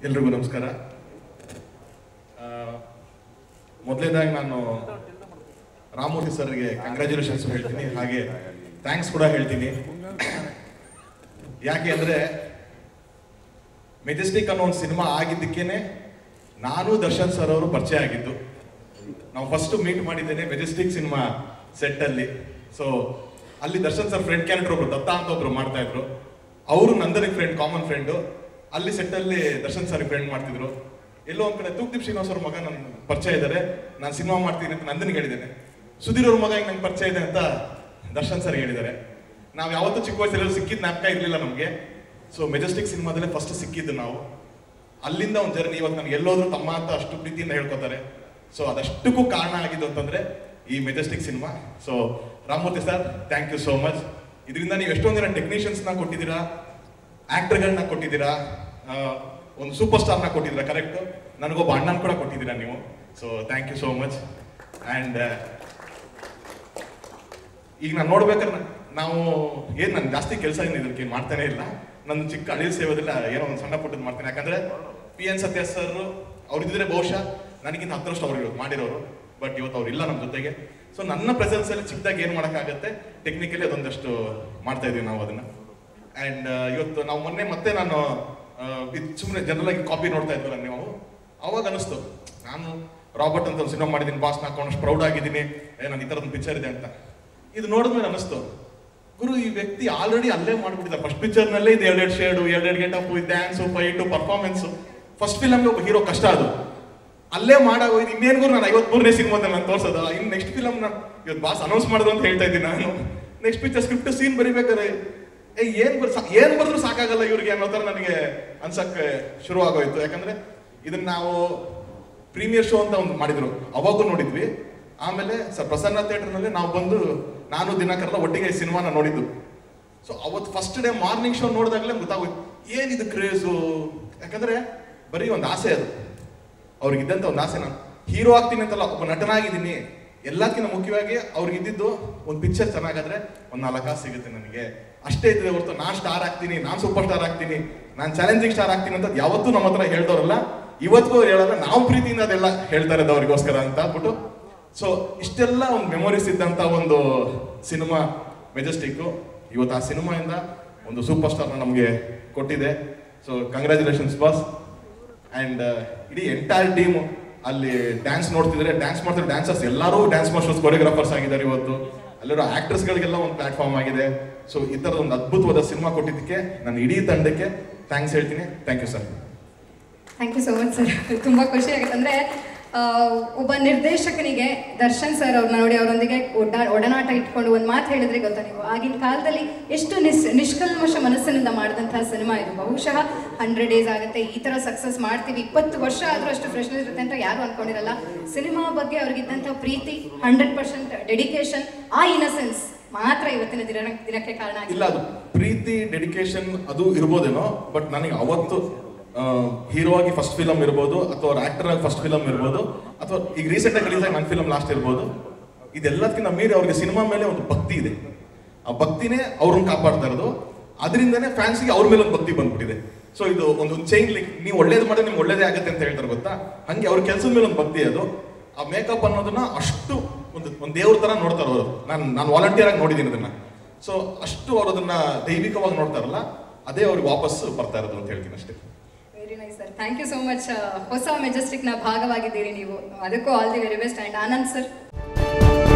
ಎಲ್ರಿಗೂ ನಮಸ್ಕಾರ ಮೊದಲನೇದಾಗಿ ನಾನು ರಾಮಮೂರ್ತಿ ಸರ್ಗೆ ಕಂಗ್ರ್ಯಾಚುಲೇಷನ್ಸ್ ಹೇಳ್ತೀನಿ ಹಾಗೆ ಥ್ಯಾಂಕ್ಸ್ ಕೂಡ ಹೇಳ್ತೀನಿ ಯಾಕೆ ಅಂದ್ರೆ ಮೆಜೆಸ್ಟಿಕ್ ಅನ್ನೋ ಒಂದು ಸಿನಿಮಾ ಆಗಿದ್ದಕ್ಕೇನೆ ನಾನು ದರ್ಶನ್ ಸರ್ ಅವರು ಪರಿಚಯ ಆಗಿದ್ದು ನಾವು ಫಸ್ಟ್ ಮೀಟ್ ಮಾಡಿದ್ದೇನೆ ಮೆಜೆಸ್ಟಿಕ್ ಸಿನಿಮಾ ಸೆಟ್ ಅಲ್ಲಿ ಸೊ ಅಲ್ಲಿ ದರ್ಶನ್ ಸರ್ ಫ್ರೆಂಡ್ ಕ್ಯಾರೆಕ್ಟರ್ ಒಬ್ರು ದತ್ತ ಅಂತ ಒಬ್ರು ಮಾಡ್ತಾ ಇದ್ರು ಅವರು ನಂದನಿಗೆ ಫ್ರೆಂಡ್ ಕಾಮನ್ ಫ್ರೆಂಡ್ ಅಲ್ಲಿ ಸೆಟ್ ಅಲ್ಲಿ ದರ್ಶನ್ ಸರ್ ಫ್ರೆಂಡ್ ಮಾಡ್ತಿದ್ರು ಎಲ್ಲೋ ಒಂದ್ ಕಡೆ ತೂಕ್ದೀಪ್ ಶ್ರೀನಿವಾಸ್ ಅವ್ರ ಮಗ ನನ್ನ ಪರಿಚಯ ಇದ್ದಾರೆ ನಾನು ಸಿನಿಮಾ ಮಾಡ್ತೀನಿ ಅಂತ ನಂದನಿಗೆ ಹೇಳಿದ್ದೇನೆ ಸುಧೀರ್ ಅವ್ರ ಮಗ ಈಗ ನಂಗೆ ಪರಿಚಯ ಇದೆ ಅಂತ ದರ್ಶನ್ ಸರ್ ಹೇಳಿದ್ದಾರೆ ನಾವು ಯಾವತ್ತೂ ಚಿಕ್ಕ ವಯಸ್ಸಲ್ಲಿ ಸಿಕ್ಕಿದ್ ಜ್ಞಾಪಕ ಇರಲಿಲ್ಲ ನಮಗೆ ಸೊ ಮೆಜೆಸ್ಟಿಕ್ ಸಿನಿಮಾದಲ್ಲೇ ಫಸ್ಟ್ ಸಿಕ್ಕಿದ್ದು ನಾವು ಅಲ್ಲಿಂದ ಒಂದು ಜರ್ನಿ ಇವತ್ತು ನನಗೆ ಎಲ್ಲೋದ್ರೂ ತಮ್ಮ ಅಂತ ಅಷ್ಟು ಪ್ರೀತಿಯಿಂದ ಹೇಳ್ಕೊತಾರೆ ಸೊ ಅದಷ್ಟಕ್ಕೂ ಕಾರಣ ಆಗಿದ್ದು ಅಂತಂದ್ರೆ ಈ Majestic cinema so Ramamurthy sir thank you so much ಇದರಿಂದ ನೀವು ಎಷ್ಟೊಂದು ಜನ ಟೆಕ್ನಿಷಿಯನ್ಸ್ನ ಕೊಟ್ಟಿದ್ದೀರಾ ಆಕ್ಟರ್ಗಳನ್ನ ಕೊಟ್ಟಿದ್ದೀರಾ ಆ, ಒಂದು ಸೂಪರ್ ಸ್ಟಾರ್ನ ಕೊಟ್ಟಿದ್ದೀರಾ ಕರೆಕ್ಟ್ ನನಗೊಬ್ಬ ಅಣ್ಣನ ಕೂಡ ಕೊಟ್ಟಿದ್ದೀರಾ ನೀವು so thank you so much and ಈಗ ನಾನು ನೋಡ್ಬೇಕಾದ್ರೆ ನಾವು ಏನ್ ನಾನು ಜಾಸ್ತಿ ಕೆಲಸ ಏನು ಇದಕ್ಕೆ ಮಾಡ್ತಾನೆ ಇಲ್ಲ ನನ್ನ ಚಿಕ್ಕ ಅಳಿಲ್ ಸೇವದಿಲ್ಲ ಏನೋ ಒಂದು ಸಣ್ಣ ಪುಟ್ಟದ್ ಮಾಡ್ತೇನೆ ಯಾಕಂದ್ರೆ ಪಿ ಎನ್ ಸತ್ಯ ಸರ್ ಅವ್ರು ಇದ್ದಿದ್ರೆ ಬಹುಶಃ ನನಗಿಂತ ಹತ್ತರಷ್ಟು ಅವ್ರು ಇವತ್ತು ಮಾಡಿರೋರು ಬಟ್ ಇವತ್ತು ಅವ್ರು ಇಲ್ಲ ನಮ್ಮ ಜೊತೆಗೆ ಸೊ ನನ್ನ ಪ್ರೆಸೆನ್ಸ್ ಅಲ್ಲಿ ಚಿಕ್ಕದಾಗಿ ಏನು ಮಾಡೋಕ್ಕಾಗತ್ತೆ ಟೆಕ್ನಿಕಲಿ ಅದೊಂದಷ್ಟು ಮಾಡ್ತಾ ಇದೀವಿ ನಾವು ಅದನ್ನ ಅಂಡ್ ಇವತ್ತು ನಾವು ಮೊನ್ನೆ ಮತ್ತೆ ನಾನು ಸುಮ್ಮನೆ ಜನರಲ್ ಆಗಿ ಕಾಪಿ ನೋಡ್ತಾ ಇದ್ವಲ್ಲ ನೀವು ಅವಾಗ ಅನಿಸ್ತು ನಾನು ರಾಬರ್ಟ್ ಅಂತ ಒಂದು ಸಿನಿಮಾ ಮಾಡಿದ್ದೀನಿ ಬಾಸ್ ಹಾಕೊಂಡು ಪ್ರೌಡ್ ಆಗಿದ್ದೀನಿ ಏ ನಾನು ಈ ಥರದ್ದು ಪಿಕ್ಚರ್ ಇದೆ ಅಂತ ಇದು ನೋಡಿದ್ಮೇಲೆ ಅನಿಸ್ತು ಗುರು ಈ ವ್ಯಕ್ತಿ ಆಲ್ರೆಡಿ ಅಲ್ಲೇ ಮಾಡ್ಬಿಟ್ಟಿದ್ದಾರೆ ಫಸ್ಟ್ ಪಿಕ್ಚರ್ ನಲ್ಲೇ ಇದು ಎರಡೆರಡು ಶೇಡು ಎರಡೆರಡು getup dance fight performance first ಫಿಲಮ್ಗೆ ಒಬ್ಬ ಹೀರೋ ಕಷ್ಟ ಅದು ಅಲ್ಲೇ ಮಾಡಾಗೋಯ್ತು ಇನ್ನೇನು ಗುರು ನಾನು ಐವತ್ ಮೂರನೇ ಸಿನಿಮಾದಲ್ಲಿ ನಾನು ತೋರ್ಸೋದು ಇನ್ನು ನೆಕ್ಸ್ಟ್ ಫಿಲಮ್ ನಾನು ಇವತ್ತು ಬಾಸ್ ಅನೌನ್ಸ್ ಮಾಡಿದ್ರು ಅಂತ ಹೇಳ್ತಾ ಇದ್ದೀನಿ ನಾನು ನೆಕ್ಸ್ಟ್ ಪಿಕ್ಚರ್ ಸ್ಕ್ರಿಪ್ಟ್ ಸೀನ್ ಬರಿಬೇಕಾದ್ರೆ ಏ ಏನ್ ಬರ್ ಏನ್ ಬರೆದ್ರು ಸಾಕಾಗಲ್ಲ ಇವ್ರಿಗೆ ಅನ್ನೋ ಥರ ನನಗೆ ಅನ್ಸಕ್ಕೆ ಶುರು ಆಗೋಯ್ತು ಯಾಕಂದ್ರೆ ಇದನ್ನ ನಾವು ಪ್ರೀಮಿಯರ್ ಶೋ ಅಂತ ಒಂದು ಮಾಡಿದ್ರು ಅವಾಗೂ ನೋಡಿದ್ವಿ ಆಮೇಲೆ ಸರ್ ಪ್ರಸನ್ನ ಥಿಯೇಟರ್ನಲ್ಲಿ ನಾವು ಬಂದು ನಾನು ದಿನಕರೆಲ್ಲ ಒಟ್ಟಿಗೆ ಈ ಸಿನಿಮಾನ ನೋಡಿದ್ದು ಸೊ ಅವತ್ತು ಫಸ್ಟ್ ಡೇ ಮಾರ್ನಿಂಗ್ ಶೋ ನೋಡಿದಾಗಲೇ ಗೊತ್ತಾಗೋಯ್ತು ಏನಿದು ಕ್ರೇಜು ಯಾಕಂದ್ರೆ ಬರೀ ಒಂದು ಆಸೆ ಅದು ಅವ್ರಿಗಿದ್ದಂಥ ಒಂದು ಆಸೆ ನಾನು ಹೀರೋ ಆಗ್ತೀನಿ ಅಂತಲ್ಲ ಒಬ್ಬ ನಟನಾಗಿದ್ದೀನಿ ಎಲ್ಲಕ್ಕಿಂತ ಮುಖ್ಯವಾಗಿ ಅವ್ರಿಗೆ ಇದ್ದಿದ್ದು ಒಂದು ಪಿಕ್ಚರ್ ಚೆನ್ನಾಗಾದ್ರೆ ಒಂದು ನಾಲ್ಕು ಕಾಸು ಸಿಗುತ್ತೆ ನನಗೆ ಅಷ್ಟೇ ಇದ್ರೆ ಹೊರತು ನಾನು ಸ್ಟಾರ್ ಆಗ್ತೀನಿ ನಾನು ಸೂಪರ್ ಸ್ಟಾರ್ ಆಗ್ತೀನಿ ನಾನು ಚಾಲೆಂಜಿಂಗ್ ಸ್ಟಾರ್ ಆಗ್ತೀನಿ ಅಂತ ಯಾವತ್ತೂ ನಮ್ಮ ಹತ್ರ ಹೇಳ್ದವ್ರಲ್ಲ ಇವತ್ತಿಗೂ ಅವ್ರು ಹೇಳಲ್ಲ ನಾವು ಪ್ರೀತಿಯಿಂದ ಅದೆಲ್ಲ ಹೇಳ್ತಾ ಇರೋದು ಅವ್ರಿಗೋಸ್ಕರ ಅಂತ ಅಂದ್ಬಿಟ್ಟು ಸೊ ಇಷ್ಟೆಲ್ಲ ಒಂದು ಮೆಮೊರೀಸ್ ಇದ್ದಂಥ ಒಂದು ಸಿನಿಮಾ ಮೆಜೆಸ್ಟಿಕ್ಕು ಇವತ್ತು ಆ ಸಿನಿಮಾಯಿಂದ ಒಂದು ಸೂಪರ್ ಸ್ಟಾರ್ನ ನಮಗೆ ಕೊಟ್ಟಿದೆ ಸೊ ಕಂಗ್ರ್ಯಾಚುಲೇಷನ್ಸ್ ಬಾಸ್ ಅಂಡ್ ಇಡೀ ಎಂಟೈರ್ ಟೀಮ್ ಅಲ್ಲಿ ಡ್ಯಾನ್ಸ್ ನೋಡ್ತಿದ್ರೆ ಡ್ಯಾನ್ಸ್ ಮಾಡ್ತಾರೆ ಡ್ಯಾನ್ಸರ್ಸ್ ಎಲ್ಲರೂ ಡ್ಯಾನ್ಸ್ ಮಾಸ್ಟರ್ಸ್ ಕೊರಿಯೋಗ್ರಾಫರ್ಸ್ ಆಗಿದ್ದಾರೆ ಇವತ್ತು ಅಲ್ಲಿರೋ ಆಕ್ಟರ್ಸ್ಗಳಿಗೆಲ್ಲ ಒಂದು ಪ್ಲಾಟ್ಫಾರ್ಮ್ ಆಗಿದೆ ಸೊ ಈ ಥರದ ಒಂದು ಅದ್ಭುತವಾದ ಸಿನಿಮಾ ಕೊಟ್ಟಿದ್ದಕ್ಕೆ ನಾನು ಇಡೀ ತಂಡಕ್ಕೆ ಥ್ಯಾಂಕ್ಸ್ ಹೇಳ್ತೀನಿ thank you sir thank you so much sir ತುಂಬ ಖುಷಿ ಆಗುತ್ತೆ ಅಂದರೆ ಒಬ್ಬ ನಿರ್ದೇಶಕನಿಗೆ ದರ್ಶನ್ ಸರ್ ಅವ್ರನ್ನ ನೋಡಿ ಅವರೊಂದಿಗೆ ಒಡ ಒಡನಾಟ ಇಟ್ಕೊಂಡು ಒಂದು ಮಾತು ಹೇಳಿದ್ರೆ ಗೊತ್ತಾ ನೀವು ಆಗಿನ ಕಾಲದಲ್ಲಿ ಎಷ್ಟು ನಿಸ್ ನಿಷ್ಕಲ್ಮಶ ಮನಸ್ಸಿನಿಂದ ಮಾಡಿದಂತಹ ಸಿನಿಮಾ ಇದು ಬಹುಶಃ ಹಂಡ್ರೆಡ್ ಡೇಸ್ ಆಗುತ್ತೆ ಈ ಥರ ಸಕ್ಸಸ್ ಮಾಡ್ತೀವಿ ಇಪ್ಪತ್ತು ವರ್ಷ ಆದರೂ ಅಷ್ಟು ಫ್ರೆಶ್ನೆಸ್ ಇರುತ್ತೆ ಅಂತ ಯಾರು ಅನ್ಕೊಂಡಿರಲ್ಲ ಸಿನಿಮಾ ಬಗ್ಗೆ ಅವ್ರಿಗಿದ್ದಂಥ ಪ್ರೀತಿ ಹಂಡ್ರೆಡ್ ಪರ್ಸೆಂಟ್ ಡೆಡಿಕೇಶನ್ ಆ ಇನಸೆನ್ಸ್ ಮಾತ್ರ ಇವತ್ತಿನ ದಿನ ದಿನಕ್ಕೆ ಕಾರಣ ಆಗಿದೆ ಇಲ್ಲ ಅದು ಪ್ರೀತಿ ಡೆಡಿಕೇಶನ್ ಅದು ಇರ್ಬೋದೇನೋ ಬಟ್ ನನಗೆ ಅವತ್ತು ಹೀರೋ ಆಗಿ ಫಸ್ಟ್ ಫಿಲಮ್ ಇರ್ಬೋದು ಅಥವಾ ಆಕ್ಟರ್ ಆಗಿ ಫಸ್ಟ್ ಫಿಲಮ್ ಇರ್ಬೋದು ಅಥವಾ ಈಗ ರೀಸೆಂಟ್ ಆಗಿ ರಿಲೀಸ್ ಆಗಿ ನನ್ನ ಫಿಲಮ್ ಲಾಸ್ಟ್ ಇರ್ಬೋದು ಇದೆಲ್ಲದಕ್ಕಿಂತ ಮೀರಿ ಅವ್ರಿಗೆ ಸಿನಿಮಾ ಮೇಲೆ ಒಂದು ಭಕ್ತಿ ಇದೆ ಆ ಭಕ್ತಿನೇ ಅವ್ರನ್ನ ಕಾಪಾಡ್ತಾ ಇರೋದು ಅದರಿಂದನೇ ಫ್ಯಾನ್ಸ್ಗೆ ಅವ್ರ ಮೇಲೆ ಒಂದು ಭಕ್ತಿ ಬಂದ್ಬಿಟ್ಟಿದೆ ಸೊ ಇದು ಒಂದು ಚೈನ್ ಲಿಂಕ್ ನೀವು ಒಳ್ಳೇದು ಮಾಡಿದ್ರೆ ನಿಮ್ಗೆ ಒಳ್ಳೇದೇ ಆಗುತ್ತೆ ಅಂತ ಹೇಳ್ತಾರೆ ಗೊತ್ತಾ ಹಂಗೆ ಅವ್ರ ಕೆಲಸದ ಮೇಲೆ ಒಂದು ಭಕ್ತಿ ಅದು ಆ ಮೇಕಪ್ ಅನ್ನೋದನ್ನ ಅಷ್ಟು ಒಂದು ಒಂದು ದೇವ್ರ ತರ ನೋಡ್ತಾರೆ ಅವರು ನಾನು ನಾನು ವಾಲಂಟಿಯರ್ ಆಗಿ ನೋಡಿದ್ದೀನಿ ಅದನ್ನ ಸೊ ಅಷ್ಟು ಅವ್ರು ಅದನ್ನ ದೈವಿಕವಾಗಿ ನೋಡ್ತಾರಲ್ಲ ಅದೇ ಅವ್ರಿಗೆ ವಾಪಸ್ ಬರ್ತಾ ಇರೋದು ಅಂತ ಹೇಳ್ತೀನಿ ಅಷ್ಟೇ very nice sir thank you so much ಹೊಸ ಮೆಜೆಸ್ಟಿಕ್ನ ಭಾಗವಾಗಿದ್ದೀರಿ ನೀವು ಅದಕ್ಕೂ all the very best and Anand sir